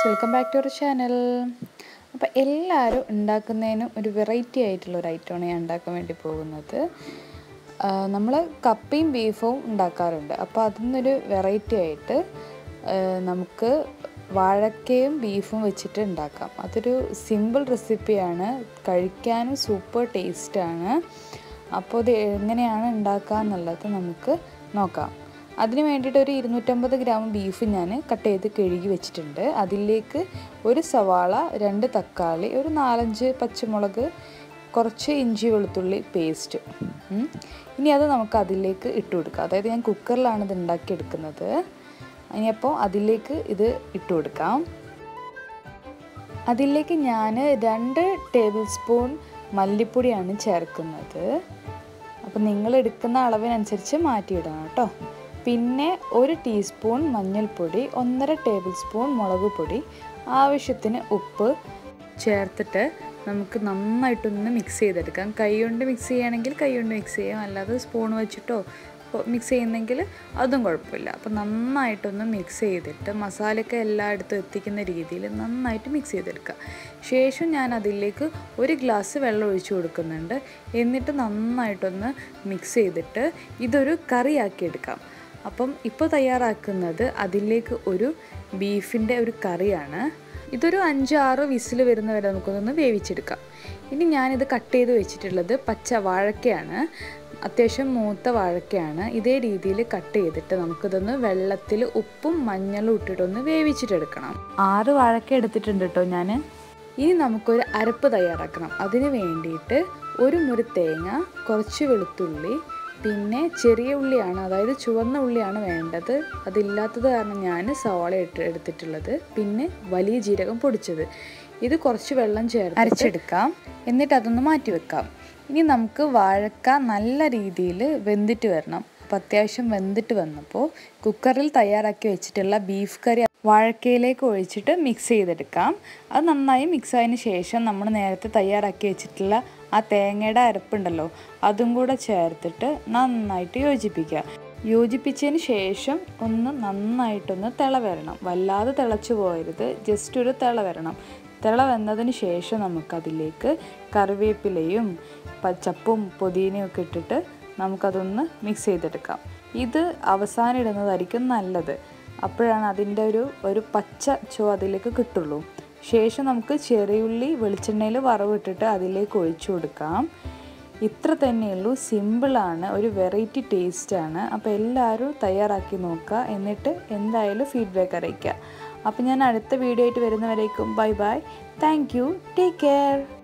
Welcome back to our channel അപ്പോൾ എല്ലാവരും ഉണ്ടാക്കുന്നതിനും ഒരു വെറൈറ്റി ആയിട്ടുള്ള ഒരു ഐറ്റമാണ് ഞാൻ ഉണ്ടാക്കാൻ വേണ്ടി പോകുന്നത് നമ്മൾ കപ്പയും ബീഫും ഉണ്ടാക്കാറുണ്ട് അപ്പോൾ അതിൽ നിന്നൊരു വെറൈറ്റി ആയിട്ട് ആ, നമുക്ക് വാഴക്കയും ബീഫും വെച്ചിട്ട് ഉണ്ടാക്കാം അതൊരു സിമ്പിൾ റെസിപ്പിയാണ് കഴിക്കാനും സൂപ്പർ ടേസ്റ്റാണ് അപ്പോൾ ഇത് എങ്ങനെയാണ് ഉണ്ടാക്കുക എന്നുള്ളത് നമുക്ക് നോക്കാം അതിന് വേണ്ടിയിട്ട് ഒരു ഇരുന്നൂറ്റമ്പത് ഗ്രാം ബീഫ് ഞാൻ കട്ട് ചെയ്ത് കഴുകി വെച്ചിട്ടുണ്ട് അതിലേക്ക് ഒരു സവാള രണ്ട് തക്കാളി ഒരു നാലഞ്ച് പച്ചമുളക് കുറച്ച് ഇഞ്ചി വെളുത്തുള്ളി പേസ്റ്റ് ഉം. ഇനി അത് നമുക്ക് അതിലേക്ക് ഇട്ട് കൊടുക്കാം അതായത് ഞാൻ കുക്കറിലാണ് ഇത് ഉണ്ടാക്കിയെടുക്കുന്നത് ഇനിയപ്പോൾ അതിലേക്ക് ഇത് ഇട്ട് കൊടുക്കാം അതിലേക്ക് ഞാൻ രണ്ട് ടേബിൾ സ്പൂൺ മല്ലിപ്പൊടിയാണ് ചേർക്കുന്നത് അപ്പോൾ നിങ്ങൾ എടുക്കുന്ന അളവിനനുസരിച്ച് മാറ്റിയിടണം കേട്ടോ പിന്നെ ഒരു ടീസ്പൂൺ മഞ്ഞൾപ്പൊടി ഒന്നര ടേബിൾ സ്പൂൺ മുളക് പൊടി ആവശ്യത്തിന് ഉപ്പ് ചേർത്തിട്ട് നമുക്ക് നന്നായിട്ടൊന്ന് മിക്സ് ചെയ്തെടുക്കാം കൈ കൊണ്ട് മിക്സ് ചെയ്യുകയാണെങ്കിൽ കൈ കൊണ്ട് മിക്സ് ചെയ്യാം അല്ലാതെ സ്പൂൺ വെച്ചിട്ടോ മിക്സ് ചെയ്യുന്നെങ്കിൽ അതും കുഴപ്പമില്ല അപ്പോൾ നന്നായിട്ടൊന്ന് മിക്സ് ചെയ്തിട്ട് മസാലയൊക്കെ എല്ലായിടത്തും എത്തിക്കുന്ന രീതിയിൽ നന്നായിട്ട് മിക്സ് ചെയ്തെടുക്കുക ശേഷം ഞാൻ അതിലേക്ക് ഒരു ഗ്ലാസ് വെള്ളം ഒഴിച്ചു കൊടുക്കുന്നുണ്ട് എന്നിട്ട് നന്നായിട്ടൊന്ന് മിക്സ് ചെയ്തിട്ട് ഇതൊരു കറിയാക്കി എടുക്കാം അപ്പം ഇപ്പോൾ തയ്യാറാക്കുന്നത് അതിലേക്ക് ഒരു ബീഫിൻ്റെ ഒരു കറിയാണ് ഇതൊരു അഞ്ചാറ് വിസിൽ വരുന്ന വരെ നമുക്കൊന്ന് വേവിച്ചെടുക്കാം ഇനി ഞാനിത് കട്ട് ചെയ്ത് വെച്ചിട്ടുള്ളത് പച്ച വാഴക്കയാണ് അത്യാവശ്യം മൂത്ത വാഴക്കയാണ് ഇതേ രീതിയിൽ കട്ട് ചെയ്തിട്ട് നമുക്കിതൊന്ന് വെള്ളത്തിൽ ഉപ്പും മഞ്ഞളും ഇട്ടിട്ടൊന്ന് വേവിച്ചിട്ടെടുക്കണം ആറ് വാഴക്ക എടുത്തിട്ടുണ്ട് കേട്ടോ ഞാൻ ഇനി നമുക്കൊരു അരപ്പ് തയ്യാറാക്കണം അതിന് വേണ്ടിയിട്ട് ഒരു മുറി തേങ്ങ കുറച്ച് വെളുത്തുള്ളി പിന്നെ ചെറിയ ഉള്ളിയാണ് അതായത് ചുവന്ന ഉള്ളിയാണ് വേണ്ടത് അതില്ലാത്തത് കാരണം ഞാൻ സവാള ഇട്ട് എടുത്തിട്ടുള്ളത് പിന്നെ വലിയ ജീരകം പൊടിച്ചത് ഇത് കുറച്ച് വെള്ളം ചേർത്ത് അരച്ചെടുക്കാം എന്നിട്ട് അതൊന്ന് മാറ്റി വെക്കാം ഇനി നമുക്ക് വാഴക്ക നല്ല രീതിയിൽ വെന്തിട്ട് വരണം അപ്പോൾ അത്യാവശ്യം വെന്തിട്ട് വന്നപ്പോൾ കുക്കറിൽ തയ്യാറാക്കി വെച്ചിട്ടുള്ള ബീഫ് കറി വാഴക്കയിലേക്ക് ഒഴിച്ചിട്ട് മിക്സ് ചെയ്തെടുക്കാം അത് നന്നായി മിക്സ് ആയതിന് ശേഷം നമ്മൾ നേരത്തെ തയ്യാറാക്കി വെച്ചിട്ടുള്ള ആ തേങ്ങയുടെ അരപ്പുണ്ടല്ലോ അതും കൂടെ ചേർത്തിട്ട് നന്നായിട്ട് യോജിപ്പിക്കുക യോജിപ്പിച്ചതിന് ശേഷം ഒന്ന് നന്നായിട്ടൊന്ന് തിള വരണം വല്ലാതെ തിളച്ചു പോകരുത് ജസ്റ്റ് ഒരു തിള വരണം തിള വന്നതിന് ശേഷം നമുക്കതിലേക്ക് കറിവേപ്പിലയും പച്ചപ്പും പുതിനയും ഒക്കെ ഇട്ടിട്ട് നമുക്കതൊന്ന് മിക്സ് ചെയ്തെടുക്കാം ഇത് അവസാനം ഇടുന്നതായിരിക്കും നല്ലത് അപ്പോഴാണ് അതിൻ്റെ ഒരു ഒരു പച്ച ചോ അതിലേക്ക് കിട്ടുള്ളൂ ശേഷം നമുക്ക് ചെറിയുള്ളി വെളിച്ചെണ്ണയിൽ വറവിട്ടിട്ട് അതിലേക്ക് ഒഴിച്ചു കൊടുക്കാം ഇത്ര തന്നെയുള്ളൂ സിമ്പിളാണ് ഒരു വെറൈറ്റി ടേസ്റ്റാണ് അപ്പോൾ എല്ലാവരും തയ്യാറാക്കി നോക്കുക എന്നിട്ട് എന്തായാലും ഫീഡ്ബാക്ക് അറിയിക്കുക അപ്പോൾ ഞാൻ അടുത്ത വീഡിയോ ആയിട്ട് വരുന്നവരേക്കും bye bye thank you take care